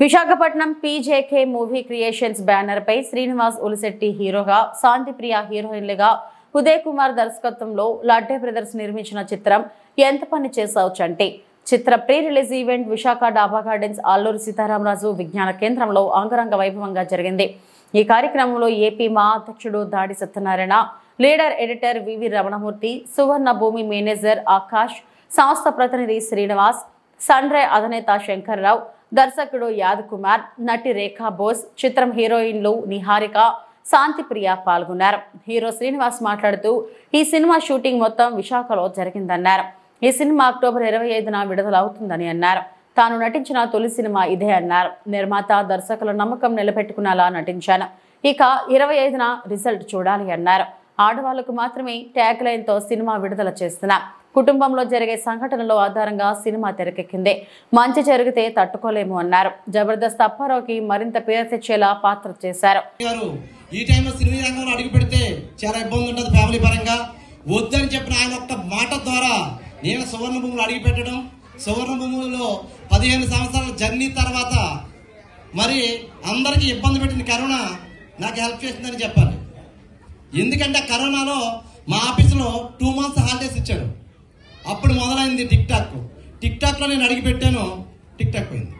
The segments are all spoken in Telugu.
Visakhapatnam PJK movie creations banner పై శ్రీనివాస్ ఉలిశెట్టి హీరోగా శాంతిప్రియ హీరోయిన్లుగా ఉదయ్ కుమార్ దర్శకత్వంలో లడ్డే బ్రదర్స్ నిర్మించిన చిత్రం ఎంత పని చేసావు చంటి చిత్ర pre release event Visakha Daba Gardens Alluri Sitaramaraju విజ్ఞాన కేంద్రంలో అంగరంగ వైభవంగా జరిగింది ఈ కార్యక్రమంలో ఏపీ మా అధ్యక్షుడు Dadi Satyanarayana leader editor VV Ramanamurthy Suvarna Bhoomi manager Akash సంస్థ ప్రతినిధి శ్రీనివాస్ సన్రే అధినేత శంకర్రావు దర్శకుడు యాద్ కుమార్ నటి రేఖా బోస్ చిత్రం హీరోయిన్లు నిహారిక శాంతిప్రియ పాల్గొన్నారు హీరో శ్రీనివాస్ మాట్లాడుతూ ఈ సినిమా షూటింగ్ మొత్తం విశాఖలో జరిగిందన్నారు ఈ సినిమా అక్టోబర్ ఇరవై ఐదున విడుదలవుతుందని అన్నారు తాను నటించిన తొలి సినిమా ఇదే అన్నారు నిర్మాత దర్శకుల నమ్మకం నిలబెట్టుకునేలా నటించాను ఇక ఇరవై ఐదున రిజల్ట్ చూడాలి అన్నారు ఆడవాళ్లకు మాత్రమే ట్యాగ్ లైన్తో సినిమా విడుదల చేస్తున్నా కుటుంబంలో జరిగే సంఘటనల ఆధారంగా సినిమా తెరకెక్కింది మంచి జరిగితే తట్టుకోలేము అన్నారు జబర్దస్త్ అప్పారావుకి మరింత పేరు తెచ్చేలా పాత్ర చేశారు గారు ఈ టైంలో సినిమా రంగంలో అడుగు పెడితే చాలా ఇబ్బంది ఉంటుంది ఫ్యామిలీ పరంగా వద్దని చెప్పిన ఆయన ఒక్క మాట ద్వారా నేను సువర్ణ భూములు అడిగి పెట్టడం సువర్ణ భూములలో పదిహేను సంవత్సరాల జర్నీ తర్వాత మరి అందరికీ ఇబ్బంది పెట్టిన కరోనా నాకు హెల్ప్ చేసిందని చెప్పాలి ఎందుకంటే కరోనాలో మా ఆఫీసులో టూ మంత్స్ హాలిడేస్ ఇచ్చాడు అప్పుడు మొదలైంది టిక్ టాక్ టిక్ టాక్లో నేను అడిగి పెట్టాను టిక్ టాక్ పోయింది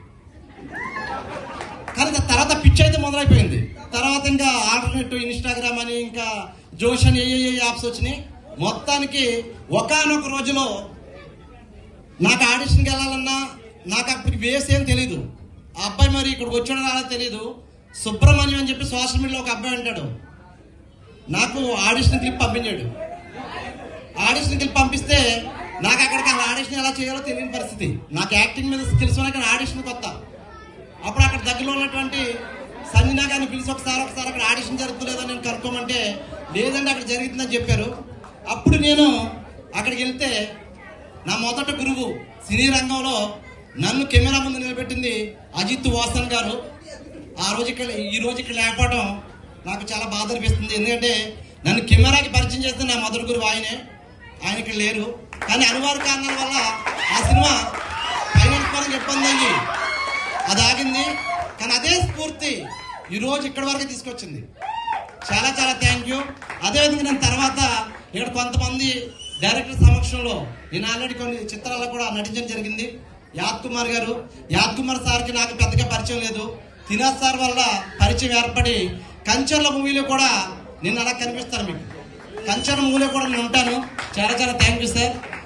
కానీ దాని తర్వాత పిచ్ అయితే మొదలైపోయింది తర్వాత ఇంకా ఆల్టర్నేటివ్ ఇన్స్టాగ్రామ్ అని ఇంకా జోష్ అని ఏ ఏ యాప్స్ వచ్చినాయి మొత్తానికి ఒకానొక రోజులో నాకు ఆడిషన్కి వెళ్ళాలన్నా నాకు అప్పటికి వేస్ ఏం తెలీదు ఆ అబ్బాయి మరి ఇక్కడికి వచ్చాడో రాదో తెలీదు సుబ్రహ్మణ్యం అని చెప్పి సోషల్ మీడియాలో ఒక అబ్బాయి అంటాడు నాకు ఆడిషన్ క్లిప్ పంపించాడు ఆడిషన్ క్లిప్ పంపిస్తే నాకు అక్కడికి అసలు ఆడిషన్ ఎలా చేయాలో తెలియని పరిస్థితి నాకు యాక్టింగ్ మీద స్కిల్స్ ఉన్నాయి కానీ ఆడిషన్ కొత్త అప్పుడు అక్కడ దగ్గరలో ఉన్నటువంటి సంజనా గారిని పిలిచి ఒకసారి ఒకసారి అక్కడ ఆడిషన్ జరుగుతుందో నేను కనుక్కోమంటే లేదంటే అక్కడ జరుగుతుందని చెప్పారు అప్పుడు నేను అక్కడికి వెళ్తే నా మొదటి గురువు సినీ రంగంలో నన్ను కెమెరా ముందు నిలబెట్టింది అజిత్ వాసన్ గారు ఆ రోజు ఇక్కడ ఈ రోజు ఇక్కడ లేకపోవడం నాకు చాలా బాధ అనిపిస్తుంది ఎందుకంటే నన్ను కెమెరాకి పరిచయం చేస్తే నా మొదటి గురువు ఆయనే ఆయన ఇక్కడ లేరు కానీ అనివార్య కారణాల వల్ల ఆ సినిమా ఫైనాన్స్ పరంగా ఇబ్బంది అయ్యి అది ఆగింది కానీ అదే స్ఫూర్తి ఈ రోజు ఇక్కడి వరకు తీసుకొచ్చింది చాలా చాలా థ్యాంక్ యూ అదేవిధంగా నేను తర్వాత ఇక్కడ కొంతమంది డైరెక్టర్ సమక్షంలో నేను ఆల్రెడీ కొన్ని చిత్రాల్లో కూడా నటించడం జరిగింది యాద్ కుమార్ గారు యాద్ కుమార్ సార్కి నాకు పెద్దగా పరిచయం లేదు తినాజ్ సార్ వల్ల పరిచయం ఏర్పడి కంచర్ల మూవీలో కూడా నేను అలా కనిపిస్తాను మీకు కంచర్ల మూవీలో కూడా నేను ఉంటాను చాలా చాలా థ్యాంక్ యూ సార్